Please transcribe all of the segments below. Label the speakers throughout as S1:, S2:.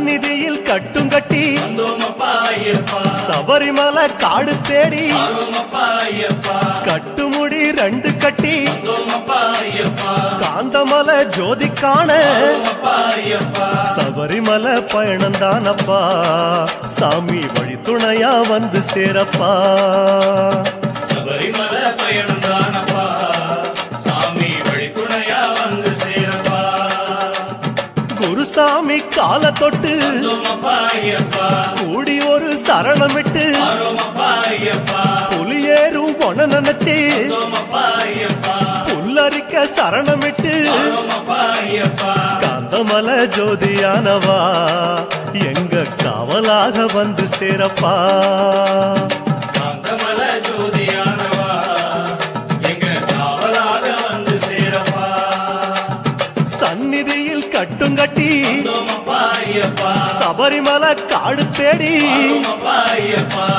S1: சந்நிதியில் கட்டும் கட்டி
S2: வந்தோமப்பா ஐயப்பா
S1: சபரிமலை காடு தேடி
S2: ஆரோமப்பா ஐயப்பா
S1: கட்டுமுடி ரெண்டு கட்டி
S2: வந்தோமப்பா ஐயப்பா
S1: காந்தமலை ஜோதி காண
S2: ஆரோமப்பா ஐயப்பா
S1: சபரிமலை பயணம் தானப்பா சாமி வழி துணையா வந்து சேரப்பா
S2: சபரிமலை பயணம் தானப்பா சாமி வழித்துணையா வந்து சேரப்பா
S1: குருசாமி கால தொட்டு
S2: வந்தோமப்பா ஐயப்பா
S1: கூடி ஒரு சரணமிட்டு
S2: ஆரோமப்பா ஐயப்பா
S1: புலியேறும் பொன நினைச்சு
S2: வந்தோமப்பா ஐயப்பா
S1: புல்லரிக்க சரணமிட்டு
S2: ஆரோமப்பா ஐயப்பா
S1: காந்தமல ஜோதியானவா எங்க காவலாக வந்து சேரப்பா
S2: காந்தமல ஜோதியானவா எங்க காவலாக வந்து சேரப்பா
S1: சந்நிதியில் கட்டும் கட்டி
S2: வந்தோமப்பா ஐயப்பா
S1: சபரிமலை காடு தேடி
S2: ஆரோமப்பா ஐயப்பா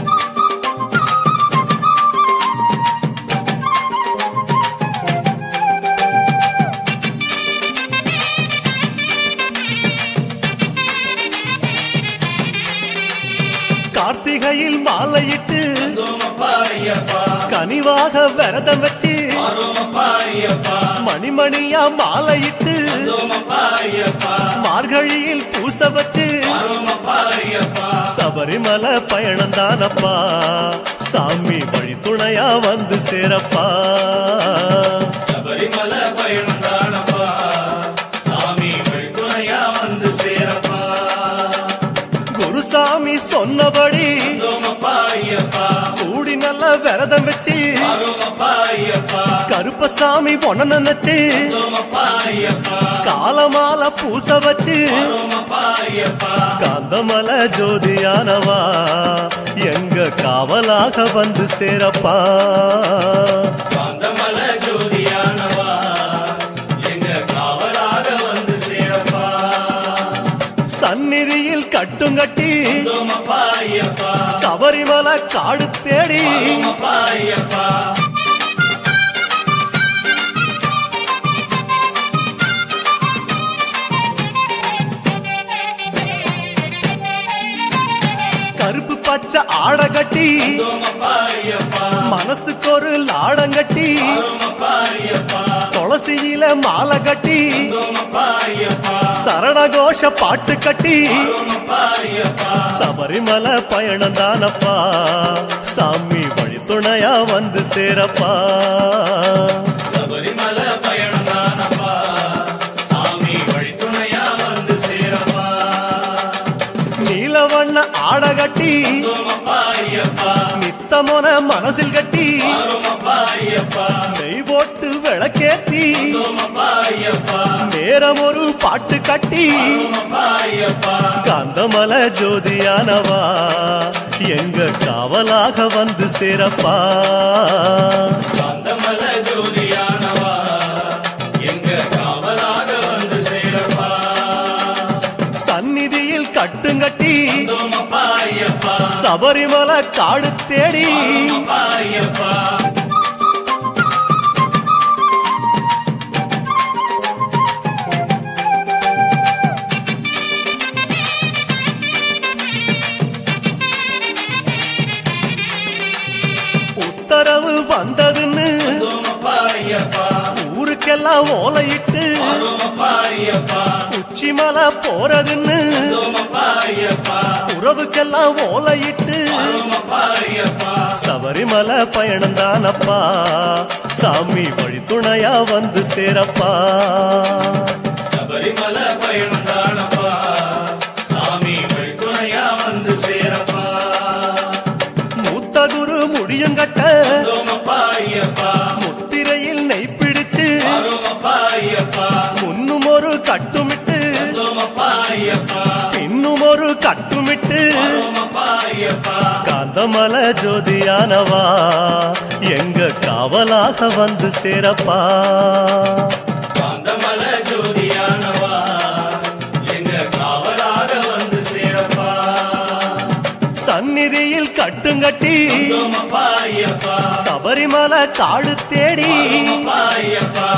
S1: கார்த்திகையில் மாலையிட்டு
S2: வந்தோமப்பா ஐயப்பா
S1: கனிவாக விரதம் வச்சு
S2: ஆரோமப்பா ஐயப்பா
S1: மணிமணியா மாலையிட்டு
S2: வந்தோமப்பா ஐயப்பா
S1: மார்கழியில் பூச வச்சு
S2: ஆரோமப்பா ஐயப்பா
S1: சபரிமலை பயணம் தானப்பா சாமி வழி துணையா வந்து சேரப்பா
S2: சபரிமலை பயணம் தானப்பா சாமி வழித்துணையா வந்து சேரப்பா
S1: குருசாமி சொன்னபடி
S2: வந்தோமப்பா ஐயப்பா
S1: கூடி நல்ல விரதம் வச்சு
S2: ஆரோமப்பா ஐயப்பா
S1: கருப்பசாமி பொண்ண நினைச்சு
S2: வந்தோமப்பா ஐயப்பா
S1: காலமால பூச வச்சு
S2: ஆரோமப்பா ஐயப்பா
S1: காந்தமல ஜோதியானவா எங்க காவலாக வந்து சேரப்பா
S2: காந்தமல ஜோதியானவா எங்க காவலாக வந்து சேரப்பா
S1: சந்நிதியில் கட்டும் கட்டி
S2: வந்தோமப்பா ஐயப்பா
S1: சபரிமலை காடு தேடி
S2: ஆரோமப்பா ஐயப்பா
S1: கருப்பு பச்சை ஆட கட்டி
S2: வந்தோமப்பா ஐயப்பா
S1: மனசுக்கு ஒரு லாடம் கட்டி
S2: ஆரோமப்பா ஐயப்பா
S1: துளசியில மாலை கட்டி
S2: வந்தோமப்பா ஐயப்பா
S1: சரணகோஷ பாட்டு கட்டி
S2: ஆரோமப்பா ஐயப்பா
S1: சபரிமலை பயணம் தானப்பா சாமி வழி துணையா வந்து சேரப்பா
S2: சபரிமலை பயணம் தானப்பா சாமி வழித்துணையா வந்து சேரப்பா
S1: நீலவண்ண ஆட கட்டி
S2: வந்தோமப்பா ஐயப்பா
S1: நித்தமொன மனசில் கட்டி
S2: ஆரோமப்பா ஐயப்பா
S1: நெய் போட்டு விளக்கேத்தி
S2: வந்தோமப்பா ஐயப்பா
S1: நேரம் ஒரு பாட்டு கட்டி
S2: ஆரோமப்பா ஐயப்பா
S1: காந்தமல ஜோதியானவா எங்க காவலாக வந்து சேரப்பா
S2: காந்தமல ஜோதியானவா எங்க காவலாக வந்து சேரப்பா
S1: சந்நிதியில் கட்டுங்கட்டி
S2: வந்தோமப்பா ஐயப்பா
S1: சபரிமலை காடு தேடி
S2: ஆரோமப்பா ஐயப்பா
S1: உத்தரவு வந்ததுன்னு
S2: வந்தோமப்பா ஐயப்பா
S1: ஊருக்கெல்லாம் ஓலையிட்டு
S2: ஆரோமப்பா ஐயப்பா
S1: உச்சிமலை போறதுன்னு
S2: வந்தோமப்பா ஐயப்பா
S1: உறவுக்கெல்லாம் ஓலையிட்டு
S2: ஆரோமப்பா ஐயப்பா
S1: சபரிமலை பயணம் தானப்பா சாமி வழி துணையா வந்து சேரப்பா
S2: சபரிமலை பயணம் தானப்பா சாமி வழித்துணையா வந்து சேரப்பா
S1: மூத்த குரு முடியுங்கட்ட
S2: வந்தோமப்பா ஐயப்பா
S1: முத்திரையில் நெய் பிடிச்சு
S2: ஆரோமப்பா ஐயப்பா
S1: முன்னும் ஒரு கட்டுமிட்டு
S2: வந்தோமப்பா ஐயப்பா
S1: பின்னும் ஒரு கட்டுமிட்டு
S2: ஆரோமப்பா ஐயப்பா
S1: காந்தமல ஜோதியானவா எங்க காவலாக வந்து சேரப்பா
S2: காந்தமல ஜோதியானவா எங்க காவலாக வந்து சேரப்பா
S1: சந்நிதியில் கட்டுங்கட்டி
S2: வந்தோமப்பா ஐயப்பா
S1: சபரிமலை காடு தேடி
S2: ஆரோமப்பா ஐயப்பா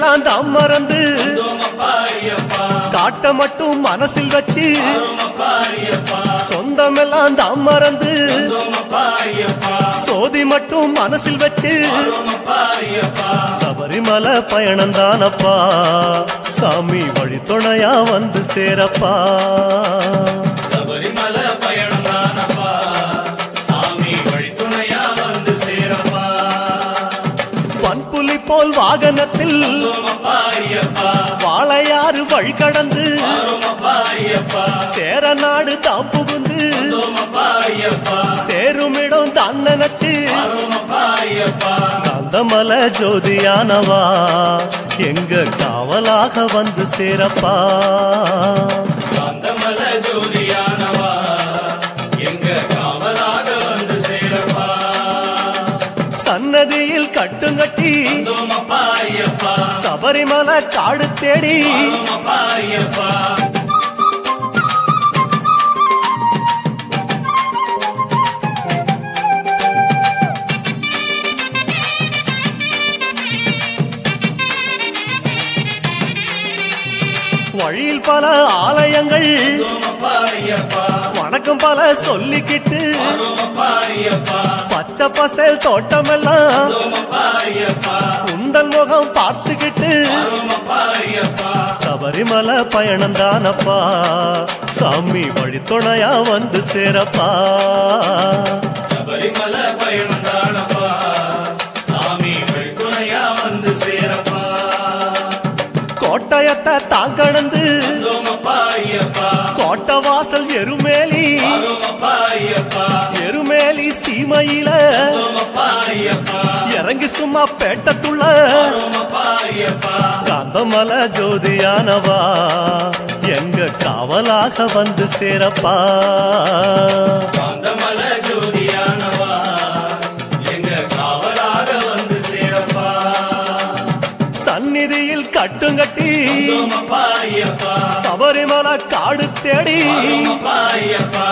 S1: சொந்தமெல்லாம் தாம் மறந்து
S2: வந்தோமப்பா ஐயப்பா
S1: காட்ட மட்டும் மனசில் வச்சு
S2: வந்தோமப்பா ஐயப்பா
S1: சொந்தமெல்லாம் தாம் மறந்து
S2: வந்தோமப்பா ஐயப்பா
S1: சோதி மட்டும் மனசில் வச்சு
S2: வந்தோமப்பா ஐயப்பா
S1: சபரிமலை பயணம் தானப்பா சாமி வழித்துணையா வந்து சேரப்பா
S2: சபரிமலை பயணம் தானப்பா சாமி வழித்துணையா வந்து சேரப்பா
S1: வன்புலி போல் வாகனத்தில்
S2: வந்தோமப்பா ஐயப்பா
S1: வாழையாறு வழி கடந்து
S2: வந்தோமப்பா ஐயப்பா
S1: சேர நாடு தாம் புகுந்து
S2: வந்தோமப்பா ஐயப்பா
S1: சேருமிடம் தான் நினைச்சு
S2: வந்தோமப்பா ஐயப்பா
S1: காந்தமல ஜோதியானவா எங்க காவலாக வந்து சேரப்பா
S2: காந்தமல ஜோதியானவா எங்க காவலாக வந்து சேரப்பா
S1: சன்னதியில் கட்டுங்கட்டி
S2: வந்தோமப்பா ஐயப்பா
S1: சபரிமலை காடு தேடி
S2: வந்தோமப்பா ஐயப்பா
S1: வழியில் பல ஆலயங்கள்
S2: வந்தோமப்பா ஐயப்பா
S1: வணக்கம் பல சொல்லிக்கிட்டு
S2: வந்தோமப்பா ஐயப்பா
S1: பச்சை பசேல் தோட்டமெல்லாம்
S2: வந்தோமப்பா ஐயப்பா
S1: உந்தல் முகம் பார்த்துக்கிட்டு
S2: வந்தோமப்பா ஐயப்பா
S1: சபரிமலை பயணம் தானப்பா சாமி வழித்துணையா வந்து சேரப்பா
S2: சபரிமலை பயணம் தானப்பா சாமி வழித்துணையா வந்து சேரப்பா
S1: கோட்டயத்தை தான் கடந்து
S2: வந்தோமப்பா ஐயப்பா
S1: கோட்டை வாசல் எருமேலி
S2: வந்தோமப்பா ஐயப்பா
S1: எருமேலி சீமையில
S2: வந்தோமப்பா ஐயப்பா
S1: இறங்கி சும்மா பேட்டத்துள்ள
S2: வந்தோமப்பா ஐயப்பா
S1: காந்தமல ஜோதியானவா எங்க காவலாக வந்து சேரப்பா
S2: காந்தமல ஜோதியானவா எங்க காவலாக வந்து சேரப்பா
S1: சந்நிதியில் கட்டுங்கட்டி
S2: வந்தோமப்பா ஐயப்பா
S1: சபரிமலை காடு தேடி
S2: வந்தோமப்பா ஐயப்பா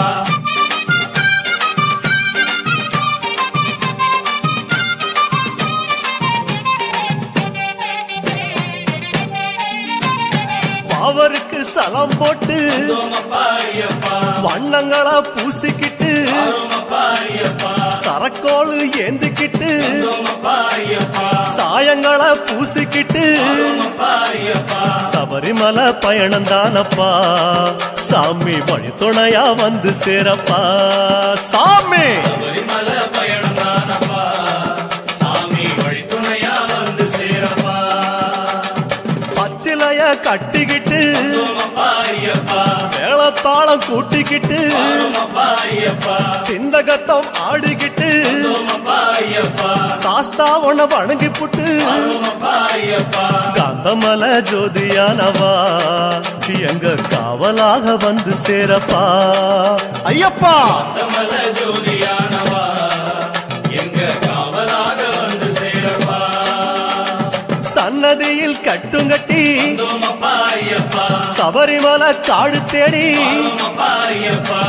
S1: அவருக்கு சலம் போட்டு
S2: வந்தோமப்பா ஐயப்பா
S1: வண்ணங்களா பூசிக்கிட்டு
S2: வந்தோமப்பா ஐயப்பா
S1: சரக்கோளு ஏந்திக்கிட்டு
S2: வந்தோமப்பா ஐயப்பா
S1: சாயங்களா பூசிக்கிட்டு
S2: வந்தோமப்பா ஐயப்பா
S1: சபரிமலை பயணம் தானப்பா சாமி வழித்துணையா வந்து சேரப்பா சாமி
S2: சபரிமலை பயணம் தானப்பா சாமி வழித்துணையா வந்து சேரப்பா
S1: பச்சிலைய கட்டிக்கிட்டு
S2: வந்தோமப்பா ஐயப்பா
S1: மேளத்தாளம் கூட்டிக்கிட்டு
S2: வந்தோமப்பா ஐயப்பா
S1: சிந்தகத்தம் ஆடிக்கிட்டு
S2: வந்தோமப்பா ஐயப்பா
S1: சாஸ்தா உன வணங்கி புட்டு
S2: வந்தோமப்பா ஐயப்பா
S1: காந்தமல ஜோதியானவா எங்க காவலாக வந்து சேரப்பா ஐயப்பா
S2: காந்தமல ஜோதியானவா எங்க காவலாக வந்து சேரப்பா
S1: சன்னதியில் கட்டுங்கட்டி
S2: வந்தோமப்பா ஐயப்பா
S1: சபரிமலை காடு தேடி
S2: வந்தோமப்பா ஐயப்பா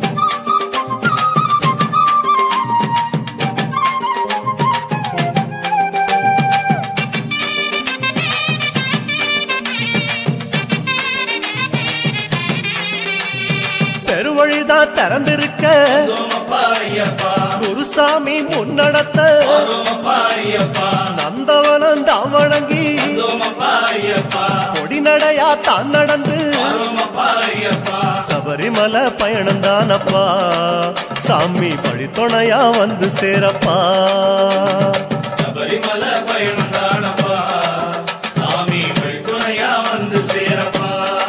S1: பெருவழிதான் திறந்திருக்க
S2: வந்தோமப்பா ஐயப்பா
S1: குருசாமி முன்னடத்த
S2: வந்தோமப்பா ஐயப்பா
S1: நந்தவனம் தான் வணங்கி
S2: வந்தோமப்பா ஐயப்பா
S1: கொடிநடையா தான் நடந்து
S2: வந்தோமப்பா ஐயப்பா
S1: சபரிமலை பயணம் தானப்பா சாமி வழித்துணையா வந்து சேரப்பா
S2: சபரிமலை பயணம் தானப்பா சாமி வழித்துணையா வந்து சேரப்பா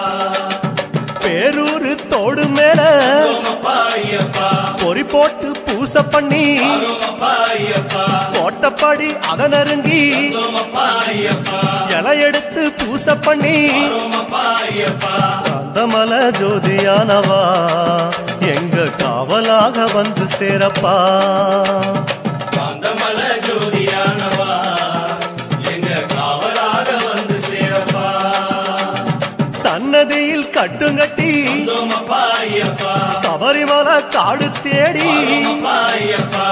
S1: பேரூரு தோடு மேல
S2: வந்தோமப்பா ஐயப்பா
S1: பொறி போட்டு பூச பண்ணி
S2: வந்தோமப்பா ஐயப்பா
S1: கோட்டப்படி அத நெருங்கி
S2: வந்தோமப்பா ஐயப்பா
S1: இலை எடுத்து பூச பண்ணி
S2: வந்தோமப்பா ஐயப்பா
S1: காந்தமல ஜோதியானவா எங்க காவலாக வந்து சேரப்பா
S2: காந்தமல ஜோதியானவா எங்க காவலாக வந்து சேரப்பா
S1: சன்னதியில் கட்டுங்கட்டி
S2: வந்தோமப்பா ஐயப்பா
S1: சபரிமலை காடு தேடி
S2: வந்தோமப்பா ஐயப்பா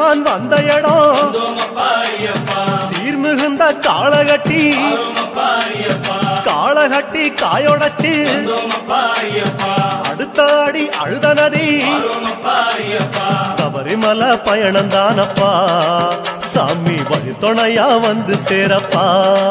S1: பெருமான் வந்த இடம்
S2: வந்தோமப்பா ஐயப்பா
S1: சீர்மிகுந்த காளகட்டி
S2: வந்தோமப்பா ஐயப்பா
S1: காளகட்டி காயொடச்சு
S2: வந்தோமப்பா ஐயப்பா
S1: அடுத்த அடி அழுத நதி
S2: வந்தோமப்பா ஐயப்பா
S1: சபரிமலை பயணம் தானப்பா சாமி வழி துணையா வந்து சேரப்பா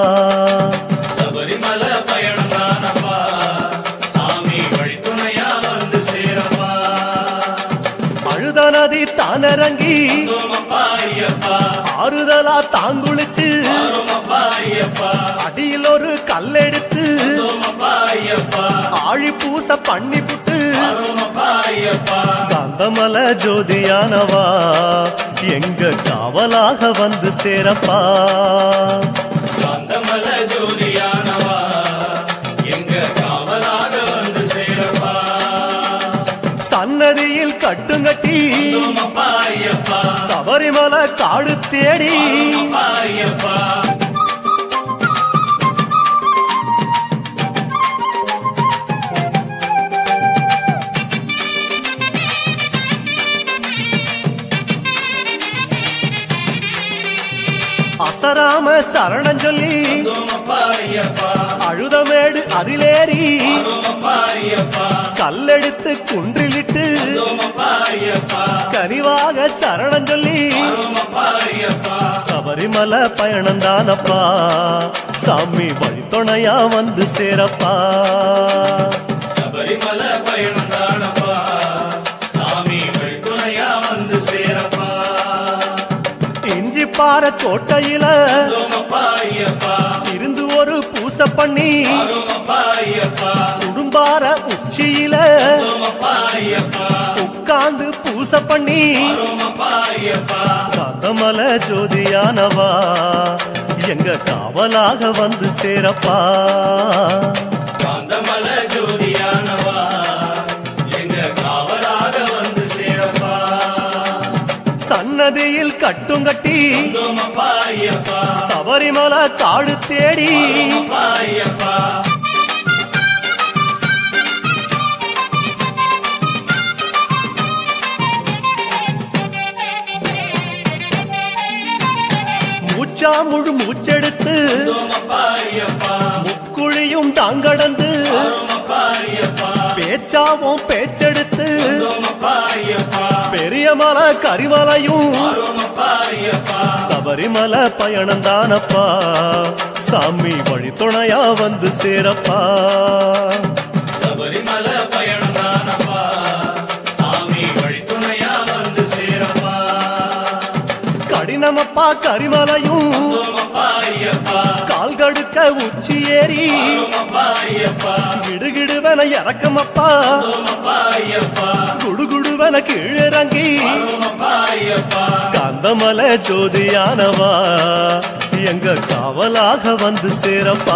S2: சபரிமலை பயணம் தானப்பா சாமி வழித்துணையா வந்து சேரப்பா
S1: அழுத நதி தானிறங்கி
S2: வந்தோமப்பா ஐயப்பா
S1: ஆறுதலா தாங்குளிச்சு
S2: வந்தோமப்பா ஐயப்பா
S1: அடியில் ஒரு கல்லெடுத்து
S2: வந்தோமப்பா ஐயப்பா
S1: ஆழி பூச பண்ணி புட்டு
S2: வந்தோமப்பா ஐயப்பா
S1: காந்தமல ஜோதியானவா எங்க காவலாக வந்து சேரப்பா
S2: காந்தமல ஜோதியானவா எங்க காவலாக வந்து சேரப்பா
S1: சன்னதியில் கட்டுங்கட்டி
S2: வந்தோமப்பா ஐயப்பா
S1: சபரிமலை காடு தேடி
S2: வந்தோமப்பா ஐயப்பா
S1: அசராம சரணம் சொல்லி
S2: வந்தோமப்பா ஐயப்பா
S1: அழுதமேடு அதிலேறி
S2: வந்தோமப்பா ஐயப்பா
S1: கல்லெடுத்து குன்றிலிட்டு
S2: வந்தோமப்பா ஐயப்பா
S1: கனிவாக சரணம் சொல்லி
S2: வந்தோமப்பா ஐயப்பா
S1: சபரிமலை பயணம் தானப்பா சாமி வழித்துணையா வந்து சேரப்பா
S2: சபரிமலை பயணம் தானப்பா சாமி வழித்துணையா வந்து சேரப்பா
S1: இஞ்சி பாற கோட்டையில
S2: வந்தோமப்பா ஐயப்பா
S1: இருந்து ஒரு பூச பண்ணி
S2: வந்தோமப்பா ஐயப்பா
S1: குடும்பார உச்சியில
S2: வந்தோமப்பா ஐயப்பா
S1: உட்கார்ந்து பூச பண்ணி
S2: வந்தோமப்பா ஐயப்பா
S1: காந்தமல ஜோதியானவா எங்க காவலாக வந்து சேரப்பா
S2: காந்தமல ஜோதியானவா எங்க காவலாக வந்து சேரப்பா
S1: சன்னதியில் கட்டுங்கட்டி
S2: வந்தோமப்பா ஐயப்பா
S1: சபரிமலை காடு தேடி
S2: வந்தோமப்பா ஐயப்பா
S1: மூச்சா முழு மூச்செடுத்து
S2: வந்தோமப்பா ஐயப்பா
S1: முக்குழியும் தாங்கடந்து
S2: வந்தோமப்பா ஐயப்பா
S1: பேச்சாவும் பேச்செடுத்து
S2: வந்தோமப்பா ஐயப்பா
S1: பெரிய மலை கரிமலையும்
S2: வந்தோமப்பா ஐயப்பா
S1: சபரிமலை பயணம் தானப்பா சாமி வழி துணையா வந்து சேரப்பா
S2: சபரிமலை பயணம் தானப்பா சாமி வழித்துணையா வந்து சேரப்பா
S1: கடினமப்பா கரிமலையும்
S2: வந்தோமப்பா ஐயப்பா
S1: கால் கடுக்க உச்சி ஏறி
S2: வந்தோமப்பா ஐயப்பா
S1: கிடுகிடுவன இறக்கமப்பா
S2: வந்தோமப்பா ஐயப்பா
S1: குடுகுடுவன கீழிறங்கி
S2: வந்தோமப்பா ஐயப்பா
S1: காந்தமல ஜோதியானவா எங்க காவலாக வந்து சேரப்பா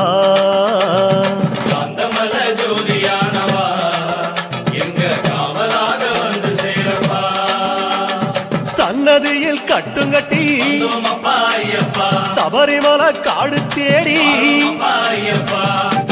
S2: காந்தமல ஜோதியானவா எங்க காவலாக வந்து சேரப்பா
S1: சன்னதியில் கட்டுங்கட்டி
S2: வந்தோமப்பா ஐயப்பா
S1: சபரிமலை காடு தேடி
S2: வந்தோமப்பா ஐயப்பா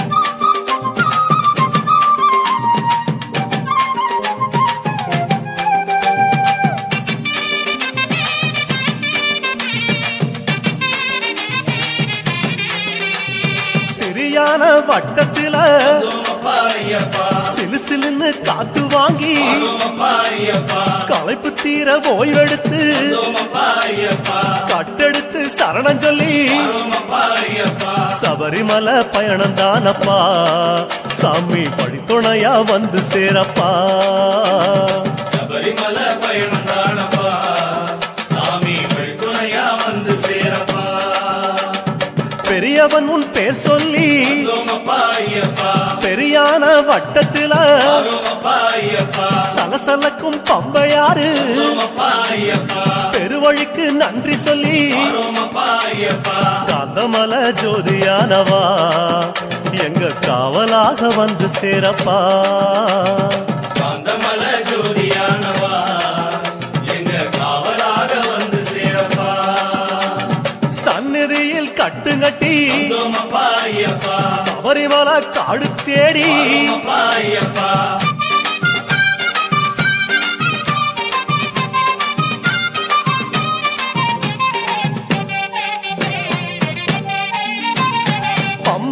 S1: சிறியான வட்டத்தில
S2: வந்தோமப்பா ஐயப்பா
S1: சிலு சிலுன்னு காத்து வாங்கி
S2: வந்தோமப்பா ஐயப்பா
S1: களைப்பு தீர ஓய்வெடுத்து
S2: வந்தோமப்பா ஐயப்பா
S1: கட்டெடுத்து சரணம் சொல்லி
S2: வந்தோமப்பா ஐயப்பா
S1: சபரிமலை பயணம் தானப்பா சாமி வழித்துணையா வந்து சேரப்பா
S2: சபரிமலை பயணம் தானப்பா சாமி வழித்துணையா வந்து சேரப்பா
S1: பெரியவன் உன் பேர் சொல்லி
S2: வந்தோமப்பா ஐயப்பா
S1: பெரியான வட்டத்தில
S2: வந்தோமப்பா ஐயப்பா
S1: சலசலக்கும் பம்பையாறு
S2: வந்தோமப்பா ஐயப்பா
S1: பெருவழிக்கு நன்றி சொல்லி
S2: வந்தோமப்பா ஐயப்பா
S1: காந்தமல ஜோதியானவா எங்க காவலாக வந்து சேரப்பா
S2: காந்தமல ஜோதியானவா எங்க காவலாக வந்து சேரப்பா
S1: சந்நிதியில் கட்டுங்கட்டி
S2: வந்தோமப்பா ஐயப்பா
S1: சபரிமலை காடு தேடி
S2: வந்தோமப்பா ஐயப்பா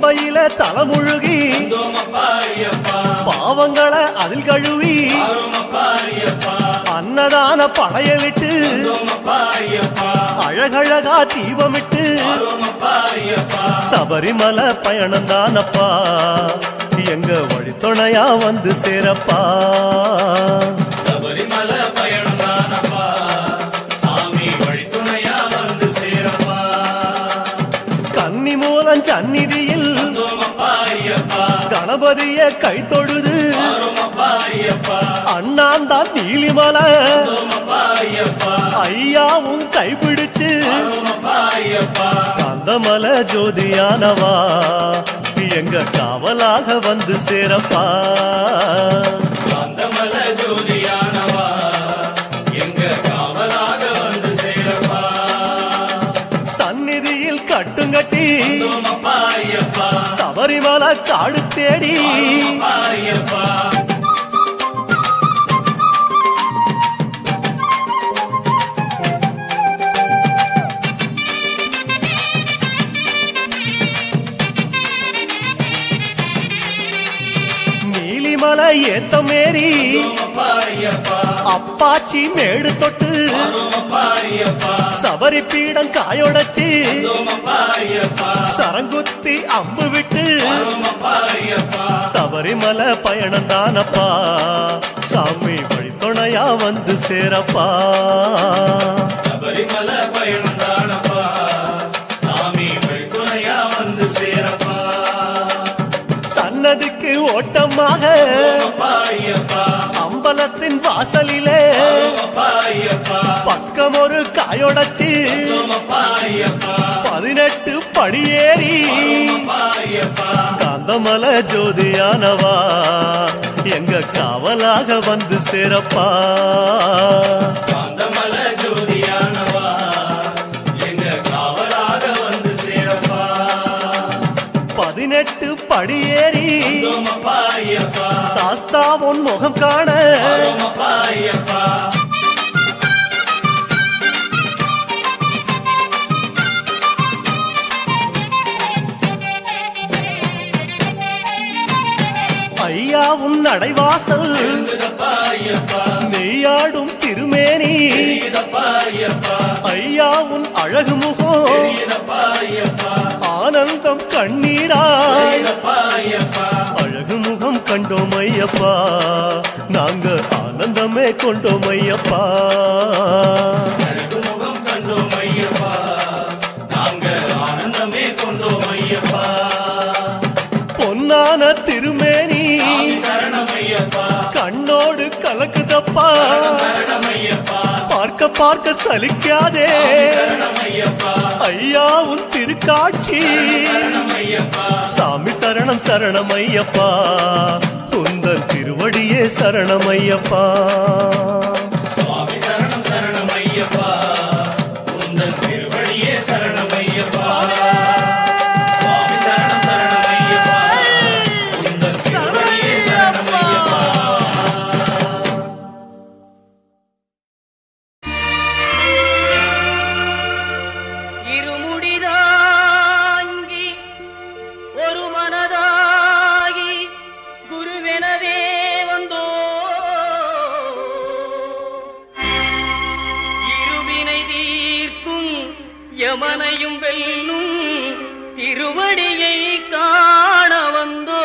S1: பம்பையில தலைமுழுகி
S2: வந்தோமப்பா ஐயப்பா
S1: பாவங்களை அதில் கழுவி
S2: ஆரோமப்பா ஐயப்பா
S1: அன்னதான படையலிட்டு
S2: வந்தோமப்பா ஐயப்பா
S1: அழகழகா தீபமிட்டு
S2: ஆரோமப்பா ஐயப்பா
S1: சபரிமலை பயணம் தானப்பா எங்க வழித்துணையா வந்து சேரப்பா
S2: சபரிமலை பயணம் தானப்பா சாமி வழித்துணையா வந்து சேரப்பா
S1: கன்னி மூலம் சந்நிதியில்
S2: வந்தோமப்பா ஐயப்பா
S1: கணபதிய கை தொழுது
S2: ஆரோமப்பா ஐயப்பா
S1: அண்ணாந்தான் நீலிமலை
S2: வந்தோமப்பா ஐயப்பா
S1: ஐயாவும் கைப்பிடிச்சு
S2: ஆரோமப்பா ஐயப்பா
S1: கந்தமல ஜோதியானவா எங்க காவலாக வந்து சேரப்பா
S2: காந்தமல ஜோதியானவா எங்க காவலாக வந்து சேரப்பா
S1: சந்நிதியில் கட்டுங்கட்டி
S2: வந்தோமப்பா ஐயப்பா
S1: சபரிமலை காடு தேடி
S2: ஆரோமப்பா ஐயப்பா
S1: நீலிமலை ஏத்த மேரி
S2: வந்தோமப்பா ஐயப்பா
S1: அப்பாச்சி மேடு தொட்டு
S2: ஆரோமப்பா ஐயப்பா
S1: சபரி பீடம் காயொடச்சு
S2: வந்தோமப்பா ஐயப்பா
S1: சரங்குத்தி அம்பு விட்டு
S2: ஆரோமப்பா ஐயப்பா
S1: சபரிமலை பயணம் தானப்பா சாமி வழித்துணையா வந்து சேரப்பா
S2: சபரிமலை பயணம் தானப்பா சாமி வழித்துணையா வந்து சேரப்பா
S1: சன்னதிக்கு ஓட்டமாக
S2: வந்தோமப்பா ஐயப்பா
S1: அம்பலத்தின் வாசலிலே
S2: வந்தோமப்பா ஐயப்பா
S1: பக்கம் ஒரு காயொடச்சு
S2: வந்தோமப்பா ஐயப்பா
S1: பதினெட்டு படியேறி
S2: வந்தோமப்பா ஐயப்பா
S1: காந்தமல ஜோதியானவா எங்க காவலாக வந்து சேரப்பா
S2: காந்தமல ஜோதியானவா எங்க காவலாக வந்து சேரப்பா
S1: பதினெட்டு படியேறி
S2: வந்தோமப்பா ஐயப்பா
S1: சாஸ்தா உன் முகம் காண
S2: ஆரோமப்பா ஐயப்பா
S1: ஐயா உன் நடைவாசல்
S2: எழுந்துதப்பா ஐயப்பா
S1: நெய்யாடும் திருமேனி
S2: தெரியுதப்பா ஐயப்பா
S1: ஐயா உன் அழகு முகம்
S2: தெரியுதப்பா ஐயப்பா
S1: ஆனந்தம் கண்ணீராய்
S2: தெரியுதப்பா ஐயப்பா
S1: அழகு முகம் கண்டோம் ஐயப்பா நாங்க ஆனந்தமே கொண்டோம் ஐயப்பா
S2: அழகு முகம் கண்டோம் ஐயப்பா நாங்கள் ஆனந்தமே கொண்டோம் ஐயப்பா
S1: பொன்னான திருமேனி
S2: சாமி சரணம் ஐயப்பா
S1: கண்ணோடு கலக்குதப்பா
S2: சரணம் ஐயப்பா
S1: பார்க்க பார்க்க சலிக்காதே
S2: சரணம் ஐயப்பா
S1: ஐயா உன் திருக்காட்சி
S2: சரணம் ஐயப்பா
S1: சாமி சரணம் சரணம் ஐயப்பா உந்தன் திருவடியே சரணம் ஐயப்பா
S2: சுவாமி சரணம் சரணம் ஐயப்பா உந்தன் திருவடியே சரணம் ஐயப்பா சுவாமி சரணம் சரணம் ஐயப்பா உந்தன் திருவடியே சரணம் ஐயப்பா
S3: இருமுடிதாங்கி ஒரு மனதாகி குருவெனவே வந்தோ இருவினை தீர்க்கும் யமனையும் வெல்லும் திருவடியை காண வந்தோ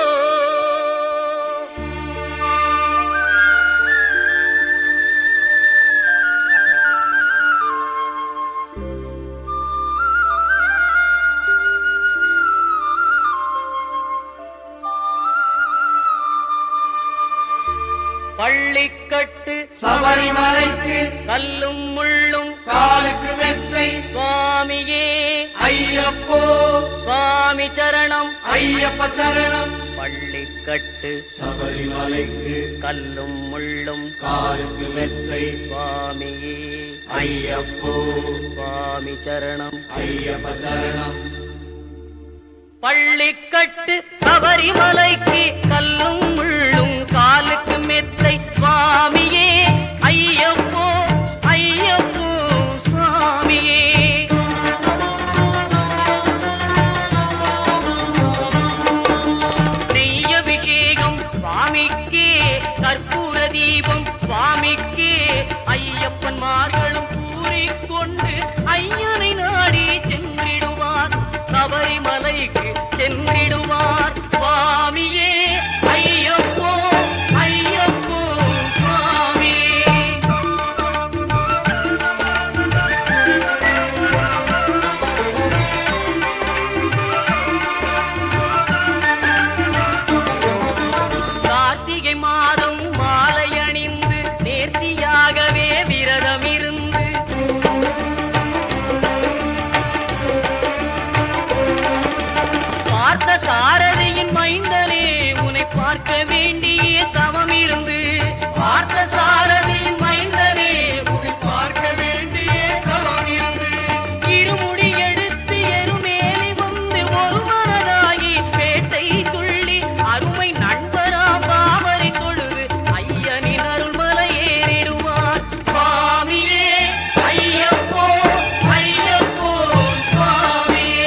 S3: பள்ளிக்கட்டு
S2: சபரிமலைக்கு
S3: கல்லும் முள்ளும்
S2: காலுக்கு மெத்தை
S3: சுவாமியே
S2: ஐயப்போ
S3: சுவாமி சரணம்
S2: ஐயப்ப சரணம்
S3: பள்ளிக்கட்டு
S2: சபரிமலைக்கு
S3: கல்லும் முள்ளும்
S2: காலுக்கு மெத்தை
S3: சுவாமியே
S2: ஐயப்போ
S3: சுவாமி சரணம்
S2: ஐயப்ப சரணம்
S3: பள்ளிக்கட்டு சபரிமலைக்கு கல்லும் முள்ளும் காலுக்கு மெத்தை சுவாமியே ஐயப்போ ஐயப்போ சுவாமியே பார்த்த சாரதியின் மைந்தனே உன்னை பார்க்க வேண்டிய தவம் இருந்து பார்த்த சாரதியின் மைந்தனே உன்னை பார்க்க வேண்டிய தவம் இருந்து இருமுடி எடுத்து எருமேலி வந்து ஒரு மனதாகி பேட்டை துள்ளி அருமை நண்பரா பாவரை தொழுது ஐயனின் அருள்மலை ஏறிடுவார் சுவாமியே ஐயப்போ ஐயப்போ சுவாமியே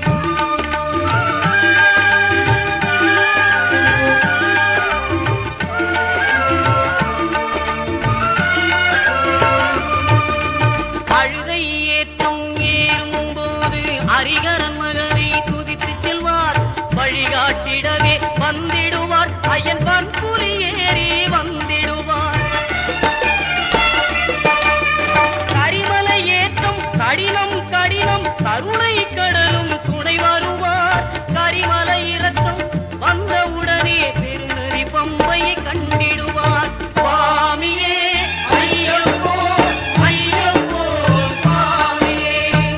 S3: அழுகை ஏற்றம் ஏறும் போது அரிகரன் மகனை துதித்து செல்வார் வழிகாட்டிடவே வந்திடுவார் ஐயன் பன்புலி ஏறி வந்திடுவார் கரிமலை ஏற்றம் கடினம் கடினம் கருணை கடலும் துணை வருவார் கரிமலை இறக்கம் வந்தவுடனே பெருநெறி பம்பையை கண்டிடுவார் சுவாமியே ஐயப்போ ஐயப்போ சுவாமியே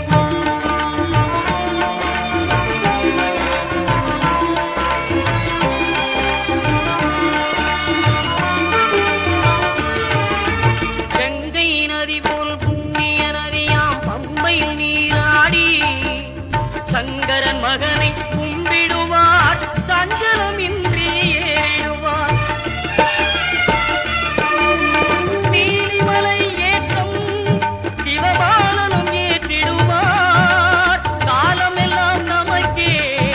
S3: கங்கை நதி போல் புண்ணிய நதியாம் பம்பையில் நீராடி சங்கரன் மகனை கும்பிடுவார் சஞ்சலமின்றி ஏறிடுவார் நீலிமலை ஏற்றம் சிவபாலனும் ஏற்றிடுவார் காலமெல்லாம் நமக்கே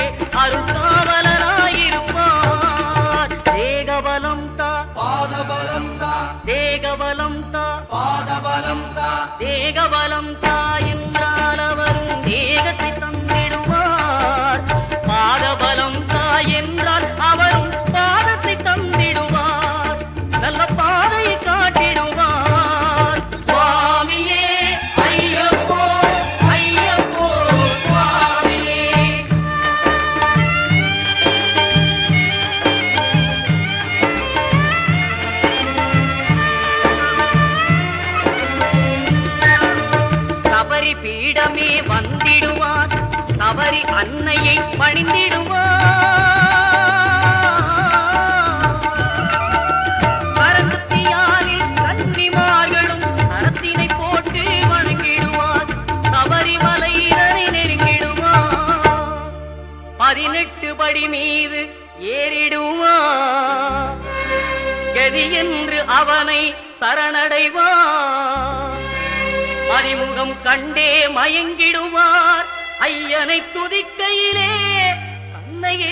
S3: அருள்காவலனாயிருப்பார் தேகபலம் தா
S2: பாதபலம் தா
S3: தேகபலம் தா
S2: பாதபலம் தா
S3: தேகபலம் தாயென்றால் அவரும் தேகத்தை தந்திடுவார் பாதபலம் தாயென்றால் அவரும் பாதத்தை தந்திடுவார் நல்ல பாதையை காட்டிடுவார் சுவாமியே ஐயப்போ ஐயப்போ சுவாமியே சபரி பீடமே வந்திடுவார் சபரி அன்னையை பணிந்திடுவார் பரமத்தியாரில் கன்னிமார்களும் சரத்தினை போட்டு வணங்கிடுவார் சபரிமலையினரை நெருங்கிடுவார் பதினெட்டு படி மீது ஏறிடுவார் கதி என்று அவனை சரணடைவார் அறிமுகம் கண்டே மயங்கிடுவார் ஐயனை துதிக்கையிலே தன்னையே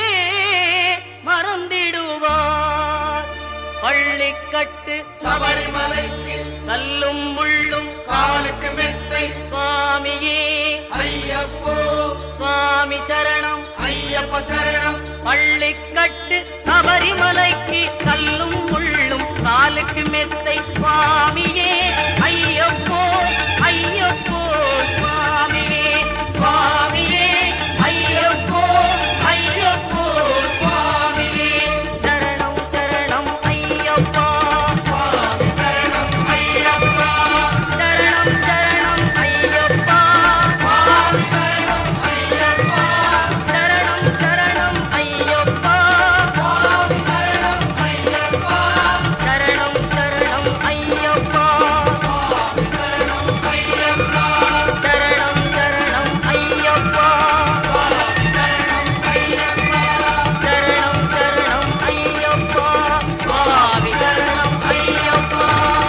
S3: மறந்திடுவார் பள்ளிக்கட்டு
S2: சபரிமலைக்கு
S3: கல்லும் முள்ளும்
S2: காலுக்கு மெத்தை
S3: சுவாமியே
S2: ஐயப்போ
S3: சுவாமி சரணம்
S2: ஐயப்ப சரணம்
S3: பள்ளிக்கட்டு சபரிமலைக்கு கல்லும் முள்ளும் காலுக்கு மெத்தை சுவாமியே ஐயப்போ ஐயப்போ சுவாமியே சுவாமியே ஐயப்போ ஐயப்போ சுவாமியே சரணம் சரணம் ஐயப்பா
S2: சுவாமி சரணம் ஐயப்பா
S3: சரணம் சரணம் ஐயப்பா
S2: சுவாமி சரணம் ஐயப்பா
S3: சரணம் சரணம் ஐயப்பா
S2: சுவாமி சரணம் ஐயப்பா
S3: சரணம் சரணம் ஐயப்பா
S2: சுவாமி சரணம் ஐயப்பா
S3: சரணம் சரணம் ஐயப்பா
S2: சுவாமி சரணம் ஐயப்பா
S3: சரணம் சரணம் ஐயப்பா சுவாமி சரணம் ஐயப்பா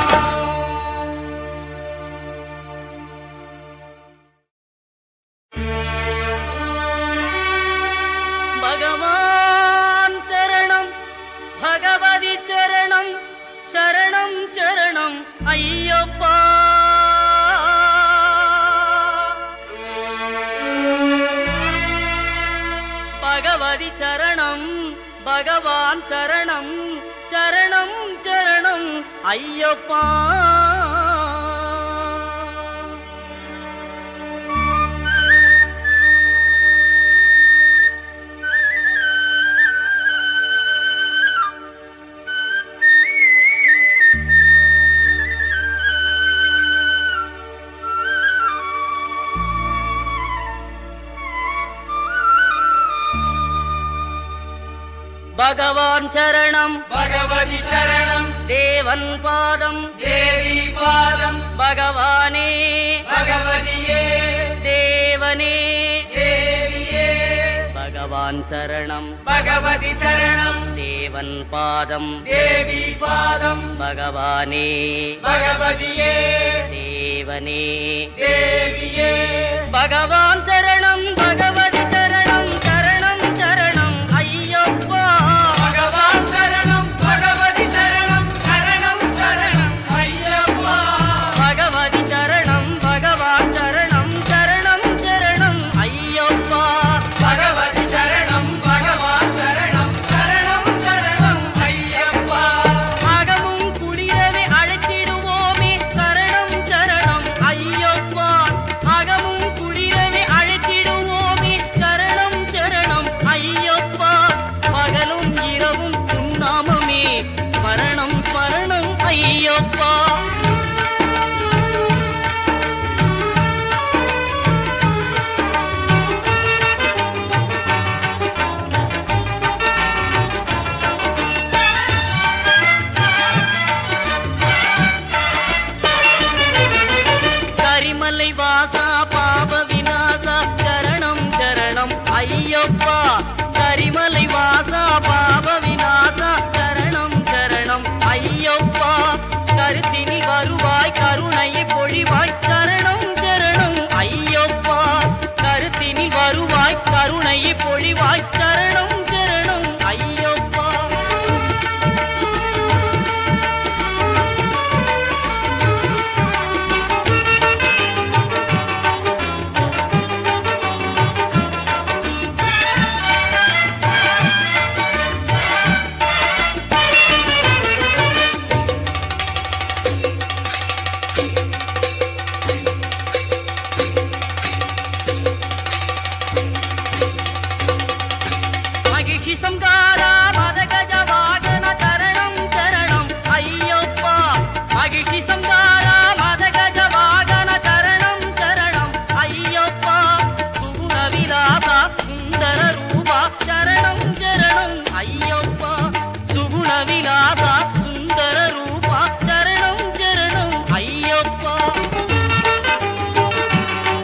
S3: பகவான் சரணம் பகவதி சரணம் சரணம் சரணம் ஐயப்பா பகவதி சரணம் பகவான் சரணம் சரணம் சரணம் ஐயப்பா பகவான் சரணம்
S2: பகவதி சரணம்
S3: தேவன் பாதம்
S2: தேவி பாதம்
S3: பகவானே
S2: பகவதியே
S3: தேவனே
S2: தேவியே
S3: பகவான் சரணம்
S2: பகவதி சரணம்
S3: தேவன் பாதம்
S2: தேவி பாதம்
S3: பகவானே
S2: பகவதியே
S3: தேவனே
S2: தேவியே
S3: பகவான் சரணம் பகவதி சரணம் சரணம் சரணம் ஐயப்பா
S2: பகவான் சரணம் பகவதி சரணம் சரணம் சரணம் ஐயப்பா
S3: பகவதி சரணம் பகவான் சரணம் சரணம் சரணம் ஐயப்பா
S2: பகவதி சரணம் பகவான் சரணம் சரணம் சரணம் ஐயப்பா
S3: அகமும் குளிரவே அழைத்திடுவோமே சரணம் சரணம் ஐயப்பா அகமும் குளிரவே அழைத்திடுவோமே சரணம் சரணம் ஐயப்பா பகலும் இரவும் உன்னாமமே மரணம் மரணம் ஐயப்பா கரிமலை வாசா பாப விநாசா சரணம் சரணம் ஐயப்பா கரிமலை வாசா பாப விநாசா சரணம் சரணம் ஐயப்பா கருத்தினி வருவாய் கருணையை பொழிவாய் சரணம் சரணம் ஐயப்பா கருத்தினி வருவாய் கருணையை பொழிவாய் சரணம் சரணம் ஐயப்பா மகிஷி சங்காரா மதகஜ வாகன சரணம் சரணம் ஐயப்பா மகிஷி சங்காரா மதகஜ வாகன சரணம் சரணம் ஐயப்பா சுகுண விலாசா சுந்தர ரூபா சரணம் சரணம் ஐயப்பா சுகுண விலாசா சுந்தர ரூபா சரணம் சரணம் ஐயப்பா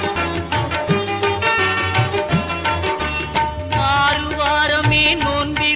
S3: மாறுவாரமே நோன்பி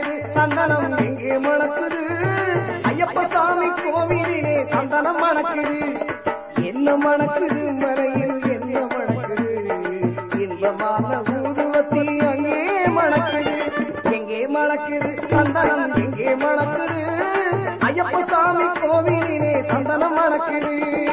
S4: மணக்குது சந்தனம் எங்கே மணக்குது ஐயப்ப சாமி கோவிலிலே சந்தனம் மணக்குது என்ன மணக்குது மலையில் என்ன மணக்குது இன்பமான ஊதுவத்தி அங்கே மணக்குது எங்கே மணக்குது சந்தனம் எங்கே மணக்குது ஐயப்ப சாமி கோவிலிலே சந்தனம் மணக்குது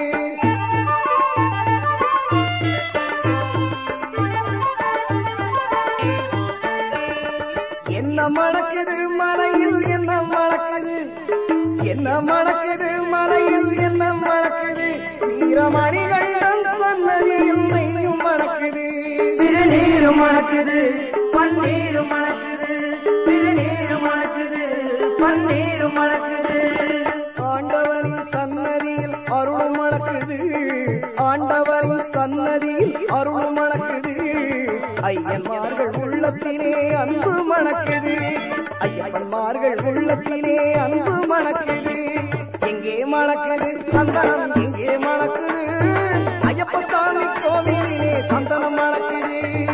S4: என்ன மணக்குது மலையில் என்ன மணக்குது என்ன மணக்குது மலையில் என்ன மணக்குது வீரமணிகள் சன்னதியில் நெய்யும் மணக்குது
S2: திருநீரு மணக்குது பன்னீரு மணக்குது திருநீரு மணக்குது பன்னீரு மணக்குது
S4: ஆண்டவரின் சன்னதியில் அருள் மணக்குது ஆண்டவரின் சன்னதியில் அருள் மணக்குது ஐயன்மார்கள் உள்ளத்திலே அன்பு மணக்குது ஐயப்பன்மார்கள் உள்ளத்திலே அன்பு மணக்குது எங்கே மணக்குது சந்தனம் எங்கே மணக்குது ஐயப்ப சாமி கோவிலிலே சந்தனம் மணக்குது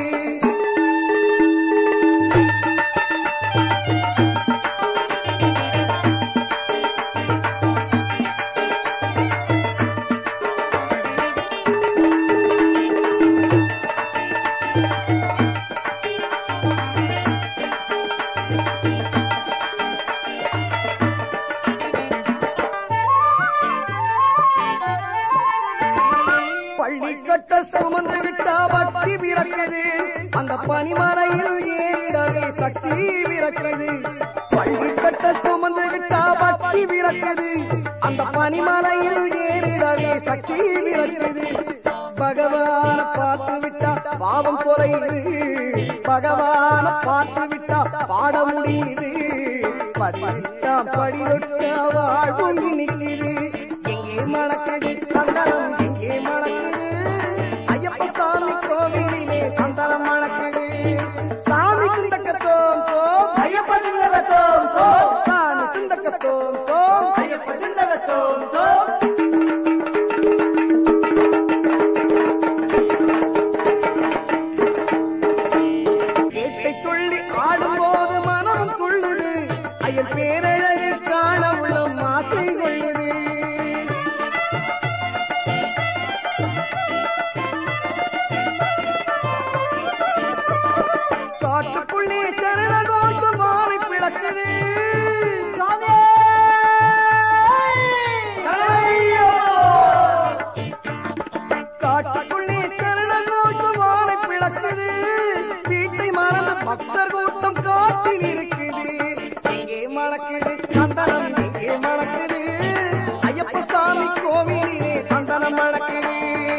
S4: பள்ளி கட்ட சுமந்து விட்டா பக்தி பிறக்குது அந்த பனிமலையில் ஏறிடவே சக்தி பிறக்குது பள்ளி கட்ட சுமந்து விட்டா பக்தி பிறக்குது அந்த பனிமலையில் ஏறிடவே சக்தி பிறக்குது பகவான பார்த்து விட்டா பாவம் குறையுது பகவான பார்த்து விட்டா பாட முடியுது பதினெட்டாம் படி தொட்ட வாழ்வும் நிற்குது எங்கே மணக்குது சந்தனம் எங்கே மணக்குது ஐயப்ப சாமி கோவிலிலே சந்தனம் மணக்குது சாமி சிந்தக்கத்தோம் தோம்
S2: ஐயப்ப தில்லவத்தோம் தோம்
S4: சாமி சிந்தக்கத்தோம் தோம்
S2: ஐயப்ப தில்லவத்தோம் தோம்
S4: வேட்டை துள்ளி ஆடும்போது மனம் துள்ளுது ஐயன் பேரழகு காண உள்ளம் ஆசை கொள்ளுது காட்டுக்குள்ளே சரண கோஷம் மாறி பிளக்குது சாமி காட்டுக்குள்ளே சரண கோஷம் மாறி பிளக்குது வீட்டை மறந்து பக்தர் கூட்டம் காட்டில் இருக்குது எங்கே மணக்குது சந்தனம் எங்கே மணக்குது ஐயப்ப சாமி கோவிலிலே சந்தனம் மணக்குது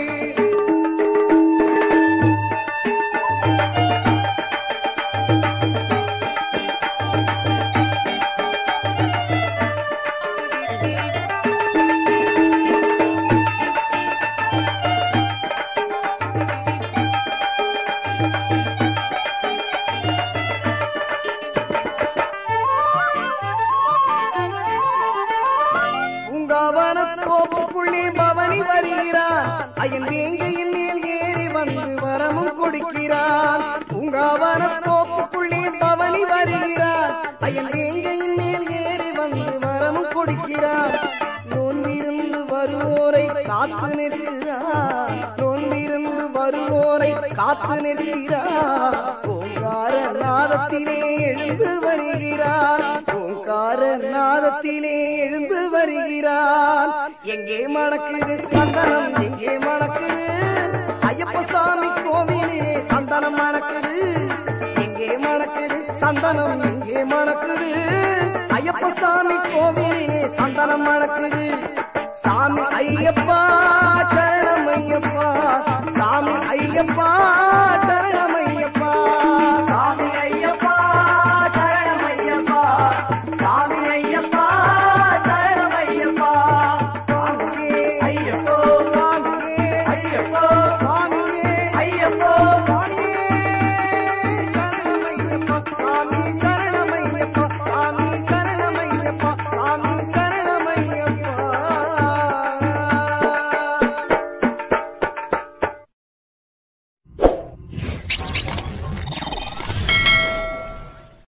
S4: பூங்காவன தோப்புக்குள்ளே பவனி வருகிறான் ஐயன் வேங்கையின் மேல் ஏறி வந்து வரமும் கொடுக்கிறான் பூங்காவன தோப்புக்குள்ளே பவனி வருகிறான் ஐயன் வேங்கையின் மேல் ஏறி வந்து வரமும் கொடுக்கிறான் நோன்பிருந்து வருவோரை காத்து நிற்கிறான் நோன்பிருந்து வருவோரை காத்து நிற்கிறான் ஓங்கார நாதத்திலே எழுந்து வருகிறான் ஓங்கார நாதத்திலே எழுந்து வருகிறான் எங்கே மணக்குது சந்தனம் எங்கே மணக்குது ஐயப்ப சாமி கோவிலே சந்தனம் மணக்குது எங்கே மணக்குது சந்தனம் எங்கே மணக்குது ஐயப்ப சாமி கோவிலே சந்தனம் மணக்குது சாமி ஐயப்பா சரணம் ஐயப்பா சாமி ஐயப்பா சரணம்